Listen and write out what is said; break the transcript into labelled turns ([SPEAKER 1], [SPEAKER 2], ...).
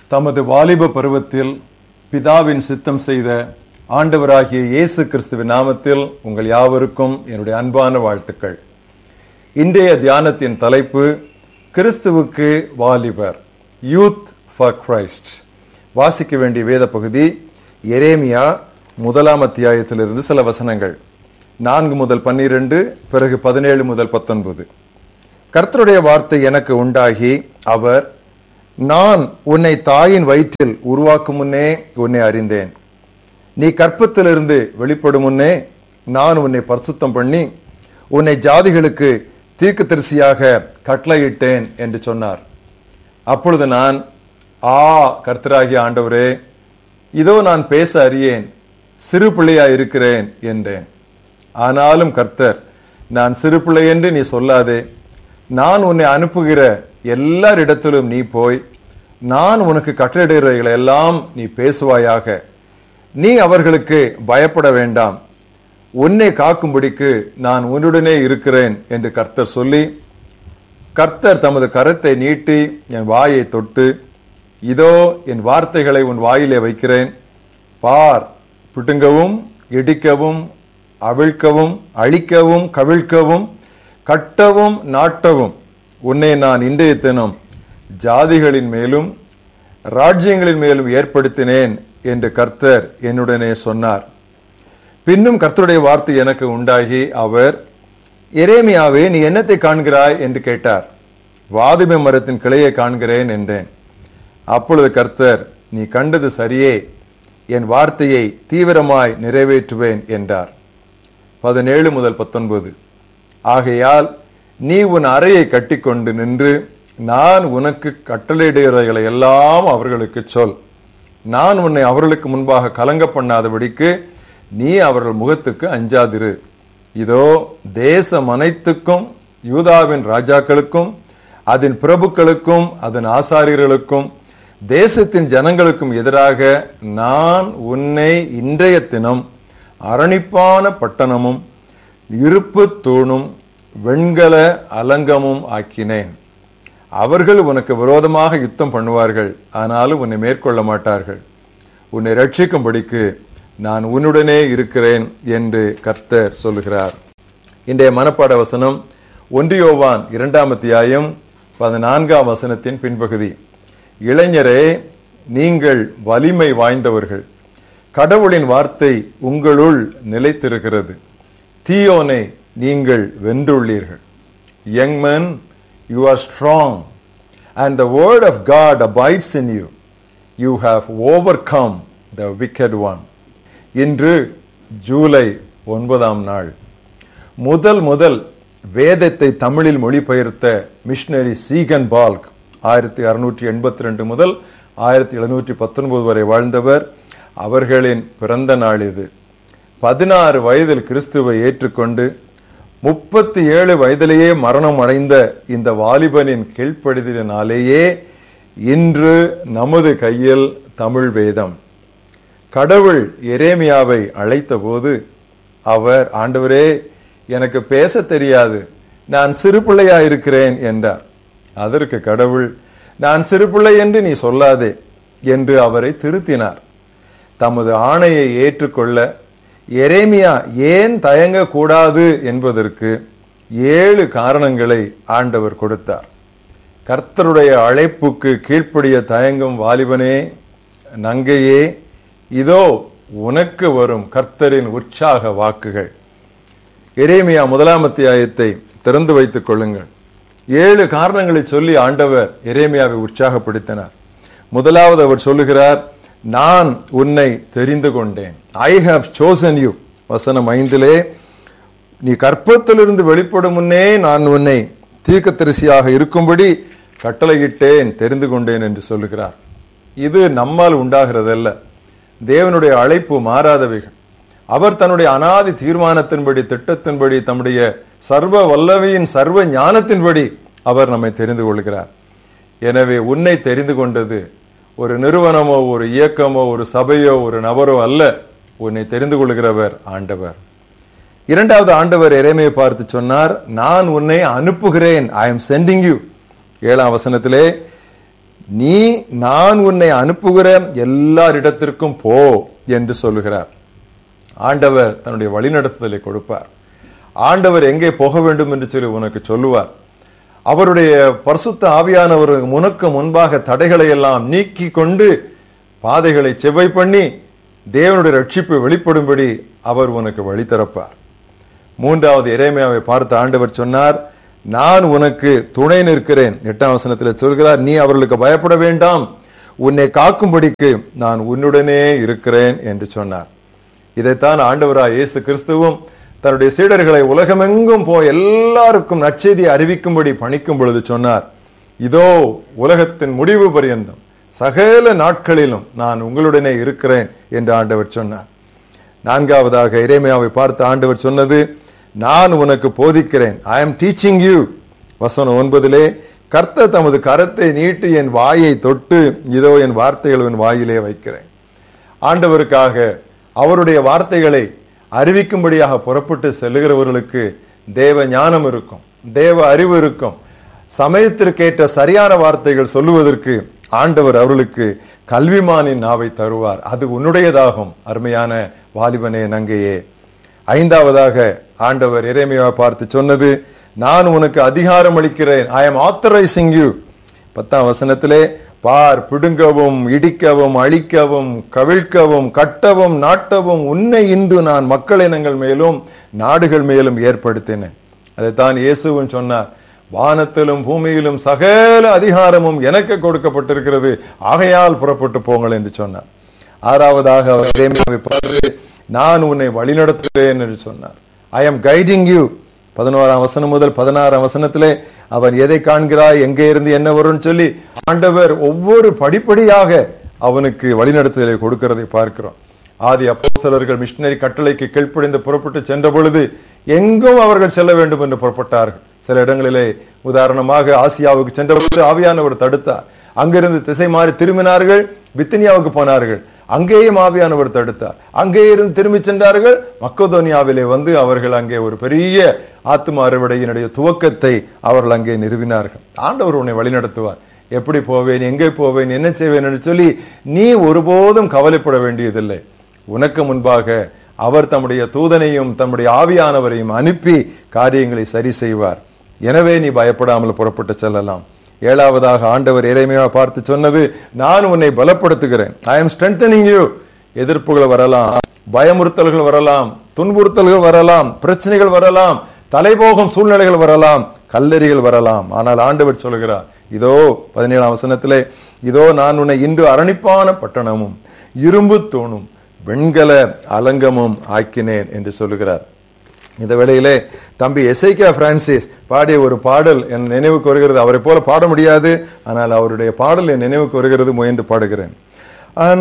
[SPEAKER 1] தமது வாலிப பருவத்தில் பிதாவின் சித்தம் செய்த ஆண்டவராகிய இயேசு கிறிஸ்துவின் நாமத்தில் உங்கள் யாவருக்கும் என்னுடைய அன்பான வாழ்த்துக்கள் இன்றைய தியானத்தின் தலைப்பு கிறிஸ்துவுக்கு வாலிபர் யூத் ஃபார் கிரைஸ்ட் வாசிக்க வேண்டிய வேத பகுதி எரேமியா முதலாம் அத்தியாயத்திலிருந்து சில வசனங்கள் நான்கு முதல் பன்னிரண்டு பிறகு பதினேழு முதல் பத்தொன்பது கர்த்தருடைய வார்த்தை எனக்கு உண்டாகி அவர் நான் உன்னை தாயின் வயிற்றில் உருவாக்கும் முன்னே உன்னை அறிந்தேன் நீ கற்பத்திலிருந்து வெளிப்படும் முன்னே நான் உன்னை பரிசுத்தம் பண்ணி உன்னை ஜாதிகளுக்கு தீர்க்கதரிசியாக கட்டளையிட்டேன் என்று சொன்னார் அப்பொழுது நான் ஆ கர்த்தராகிய ஆண்டவரே இதோ நான் பேச அறியேன் சிறு பிள்ளையா இருக்கிறேன் என்றேன் ஆனாலும் கர்த்தர் நான் சிறு பிள்ளை என்று நீ சொல்லாதே நான் உன்னை அனுப்புகிற எல்லாரிடத்திலும் நீ போய் நான் உனக்கு கட்டளையிடுகிறவைகளை எல்லாம் நீ பேசுவாயாக நீ அவர்களுக்கு பயப்பட வேண்டாம் உன்னை காக்கும்படிக்கு நான் உன்னுடனே இருக்கிறேன் என்று கர்த்தர் சொல்லி கர்த்தர் தமது கரத்தை நீட்டி என் வாயை தொட்டு இதோ என் வார்த்தைகளை உன் வாயிலே வைக்கிறேன் பார் பிடுங்கவும் இடிக்கவும் அவிழ்க்கவும் அழிக்கவும் கவிழ்க்கவும் கட்டவும் நாட்டவும் உன்னை நான் இன்றைய தினம் ஜாதிகளின் மேலும் ராஜ்யங்களின் மேலும் ஏற்படுத்தினேன் என்று கர்த்தர் என்னுடனே சொன்னார் பின்னும் கர்த்தருடைய வார்த்தை எனக்கு உண்டாகி அவர் எரேமியாவே நீ என்னத்தை காண்கிறாய் என்று கேட்டார் வாதுமை மரத்தின் கிளையை காண்கிறேன் என்றேன் அப்பொழுது கர்த்தர் நீ கண்டது சரியே என் வார்த்தையை தீவிரமாய் நிறைவேற்றுவேன் என்றார் பதினேழு முதல் பத்தொன்பது ஆகையால் நீ உன் அறையை கட்டிக்கொண்டு நின்று நான் உனக்கு கட்டளையிடுகிறவைகளை எல்லாம் அவர்களுக்கு சொல் நான் உன்னை அவர்களுக்கு முன்பாக கலங்க பண்ணாதபடிக்கு நீ அவர்கள் முகத்துக்கு அஞ்சாதிரு இதோ தேசம் அனைத்துக்கும் யூதாவின் ராஜாக்களுக்கும் அதன் பிரபுக்களுக்கும் அதன் ஆசாரியர்களுக்கும் தேசத்தின் ஜனங்களுக்கும் எதிராக நான் உன்னை இன்றைய தினம் அரணிப்பான பட்டணமும் இருப்பு தூணும் வெண்கல அலங்கமும் ஆக்கினேன் அவர்கள் உனக்கு விரோதமாக யுத்தம் பண்ணுவார்கள் ஆனாலும் உன்னை மேற்கொள்ள மாட்டார்கள் உன்னை ரட்சிக்கும்படிக்கு நான் உன்னுடனே இருக்கிறேன் என்று கர்த்தர் சொல்லுகிறார் இன்றைய மனப்பாட வசனம் ஒன்றியோவான் இரண்டாம் அத்தியாயம் பதினான்காம் வசனத்தின் பின்பகுதி இளைஞரே நீங்கள் வலிமை வாய்ந்தவர்கள் கடவுளின் வார்த்தை உங்களுள் நிலைத்திருக்கிறது தீயோனை நீங்கள் வென்றுள்ளீர்கள் young men you are strong and the word of God abides in you you have overcome the wicked one இன்று ஜூலை ஒன்பதாம் நாள் முதல் முதல் வேதத்தை தமிழில் மொழிபெயர்த்த மிஷனரி சீகன் பால்க் ஆயிரத்தி அறுநூற்றி எண்பத்தி ரெண்டு முதல் ஆயிரத்தி எழுநூற்றி பத்தொன்பது வரை வாழ்ந்தவர் அவர்களின் பிறந்த நாள் இது பதினாறு வயதில் கிறிஸ்துவை ஏற்றுக்கொண்டு முப்பத்தி ஏழு வயதிலேயே மரணம் அடைந்த இந்த வாலிபனின் கீழ்ப்படுதலினாலேயே இன்று நமது கையில் தமிழ் வேதம் கடவுள் எரேமியாவை அழைத்த போது அவர் ஆண்டவரே எனக்கு பேச தெரியாது நான் சிறு பிள்ளையா இருக்கிறேன் என்றார் அதற்கு கடவுள் நான் சிறு பிள்ளை என்று நீ சொல்லாதே என்று அவரை திருத்தினார் தமது ஆணையை ஏற்றுக்கொள்ள எரேமியா ஏன் தயங்க கூடாது என்பதற்கு ஏழு காரணங்களை ஆண்டவர் கொடுத்தார் கர்த்தருடைய அழைப்புக்கு கீழ்ப்படிய தயங்கும் வாலிபனே நங்கையே இதோ உனக்கு வரும் கர்த்தரின் உற்சாக வாக்குகள் எரேமியா முதலாம் அத்தியாயத்தை திறந்து வைத்துக் கொள்ளுங்கள் ஏழு காரணங்களை சொல்லி ஆண்டவர் எரேமியாவை உற்சாகப்படுத்தினார் முதலாவது அவர் சொல்லுகிறார் நான் உன்னை தெரிந்து கொண்டேன் ஐ ஹாவ் சோசன் யூ வசனம் ஐந்திலே நீ கற்பத்திலிருந்து வெளிப்படும் முன்னே நான் உன்னை தீர்க்கதரிசியாக இருக்கும்படி கட்டளையிட்டேன் தெரிந்து கொண்டேன் என்று சொல்லுகிறார் இது நம்மால் உண்டாகிறதல்ல தேவனுடைய அழைப்பு மாறாதவைகள் அவர் தன்னுடைய அனாதி தீர்மானத்தின்படி திட்டத்தின்படி தம்முடைய சர்வ வல்லவையின் சர்வ ஞானத்தின்படி அவர் நம்மை தெரிந்து கொள்கிறார் எனவே உன்னை தெரிந்து கொண்டது ஒரு நிறுவனமோ ஒரு இயக்கமோ ஒரு சபையோ ஒரு நபரோ அல்ல உன்னை தெரிந்து கொள்கிறவர் ஆண்டவர் இரண்டாவது ஆண்டவர் இறைமையை பார்த்து சொன்னார் நான் உன்னை அனுப்புகிறேன் ஐ எம் சென்டிங் யூ ஏழாம் வசனத்திலே நீ நான் உன்னை அனுப்புகிற எல்லாரிடத்திற்கும் போ என்று சொல்லுகிறார் ஆண்டவர் தன்னுடைய வழிநடத்துதலை கொடுப்பார் ஆண்டவர் எங்கே போக வேண்டும் என்று சொல்லி உனக்கு சொல்லுவார் அவருடைய பரிசுத்த ஆவியானவர் உனக்கு முன்பாக தடைகளை எல்லாம் நீக்கி கொண்டு பாதைகளை செவ்வை பண்ணி தேவனுடைய ரட்சிப்பு வெளிப்படும்படி அவர் உனக்கு வழி திறப்பார் மூன்றாவது இறைமையாவை பார்த்த ஆண்டவர் சொன்னார் நான் உனக்கு துணை நிற்கிறேன் எட்டாம் வசனத்தில் சொல்கிறார் நீ அவர்களுக்கு பயப்பட வேண்டாம் உன்னை காக்கும்படிக்கு நான் உன்னுடனே இருக்கிறேன் என்று சொன்னார் இதைத்தான் ஆண்டவராய் இயேசு கிறிஸ்துவும் தன்னுடைய சீடர்களை உலகமெங்கும் போய் எல்லாருக்கும் நற்செய்தி அறிவிக்கும்படி பணிக்கும் பொழுது சொன்னார் இதோ உலகத்தின் முடிவு பரியந்தம் சகல நாட்களிலும் நான் உங்களுடனே இருக்கிறேன் என்று ஆண்டவர் சொன்னார் நான்காவதாக இறைமையாவை பார்த்து ஆண்டவர் சொன்னது நான் உனக்கு போதிக்கிறேன் ஐ அம் டீச்சிங் யூ வசனம் ஒன்பதிலே கர்த்தர் தமது கரத்தை நீட்டி என் வாயை தொட்டு இதோ என் வார்த்தைகள் என் வாயிலே வைக்கிறேன் ஆண்டவருக்காக அவருடைய வார்த்தைகளை அறிவிக்கும்படியாக புறப்பட்டு செல்லுகிறவர்களுக்கு தேவ ஞானம் இருக்கும் தேவ அறிவு இருக்கும் சமயத்திற்கேற்ற சரியான வார்த்தைகள் சொல்லுவதற்கு ஆண்டவர் அவர்களுக்கு கல்விமானின் நாவை தருவார் அது உன்னுடையதாகும் அருமையான வாலிபனே நங்கையே ஐந்தாவதாக ஆண்டவர் இறைமையா பார்த்து சொன்னது நான் உனக்கு அதிகாரம் அளிக்கிறேன் ஐ எம் ஆத்தரைசிங் யூ பத்தாம் வசனத்திலே பார் பிடுங்கவும் இடிக்கவும் அழிக்கவும் கவிழ்க்கவும் கட்டவும் நாட்டவும் உன்னை இன்று நான் மக்கள் இனங்கள் மேலும் நாடுகள் மேலும் ஏற்படுத்தினேன் அதைத்தான் இயேசுவும் சொன்னார் வானத்திலும் பூமியிலும் சகல அதிகாரமும் எனக்கு கொடுக்கப்பட்டிருக்கிறது ஆகையால் புறப்பட்டு போங்கள் என்று சொன்னார் ஆறாவதாக அவர் இறைமையாவை பார்த்து நான் உன்னை வழிநடத்துகிறேன் என்று சொன்னார் ஐ எம் கைடிங் யூ பதினோராம் வசனம் முதல் பதினாறாம் வசனத்திலே அவன் எதை காண்கிறாய் எங்கே இருந்து என்ன வரும்னு சொல்லி ஆண்டவர் ஒவ்வொரு படிப்படியாக அவனுக்கு வழிநடத்துதலை கொடுக்கிறதை பார்க்கிறோம் ஆதி அப்போஸ்தலர்கள் மிஷினரி கட்டளைக்கு கீழ்ப்படிந்து புறப்பட்டு சென்ற பொழுது எங்கும் அவர்கள் செல்ல வேண்டும் என்று புறப்பட்டார்கள் சில இடங்களிலே உதாரணமாக ஆசியாவுக்கு சென்ற பொழுது ஆவியானவர் தடுத்தார் அங்கிருந்து திசை மாறி திரும்பினார்கள் பித்தனியாவுக்கு போனார்கள் அங்கேயும் ஆவியானவர் தடுத்தார் அங்கே இருந்து திரும்பி சென்றார்கள் மக்கோதோனியாவிலே வந்து அவர்கள் அங்கே ஒரு பெரிய ஆத்தும அறுவடையினுடைய துவக்கத்தை அவர்கள் அங்கே நிறுவினார்கள் ஆண்டவர் உன்னை வழிநடத்துவார் எப்படி போவேன் எங்கே போவேன் என்ன செய்வேன் என்று சொல்லி நீ ஒருபோதும் கவலைப்பட வேண்டியதில்லை உனக்கு முன்பாக அவர் தம்முடைய தூதனையும் தம்முடைய ஆவியானவரையும் அனுப்பி காரியங்களை சரி செய்வார் எனவே நீ பயப்படாமல் புறப்பட்டு செல்லலாம் ஏழாவதாக ஆண்டவர் இறைமையா பார்த்து சொன்னது நான் உன்னை பலப்படுத்துகிறேன் ஐ எம் ஸ்ட்ரென்தனிங் யூ எதிர்ப்புகள் வரலாம் பயமுறுத்தல்கள் வரலாம் துன்புறுத்தல்கள் வரலாம் பிரச்சனைகள் வரலாம் தலைபோகும் சூழ்நிலைகள் வரலாம் கல்லறிகள் வரலாம் ஆனால் ஆண்டவர் சொல்கிறார் இதோ பதினேழாம் வசனத்திலே இதோ நான் உன்னை இன்று அரணிப்பான பட்டணமும் இரும்பு தூணும் வெண்கல அலங்கமும் ஆக்கினேன் என்று சொல்லுகிறார் இந்த வேளையிலே தம்பி எஸ்ஐகே பிரான்சிஸ் பாடிய ஒரு பாடல் என் நினைவுக்கு வருகிறது அவரை போல பாட முடியாது ஆனால் அவருடைய பாடல் என் நினைவுக்கு வருகிறது முயன்று பாடுகிறேன்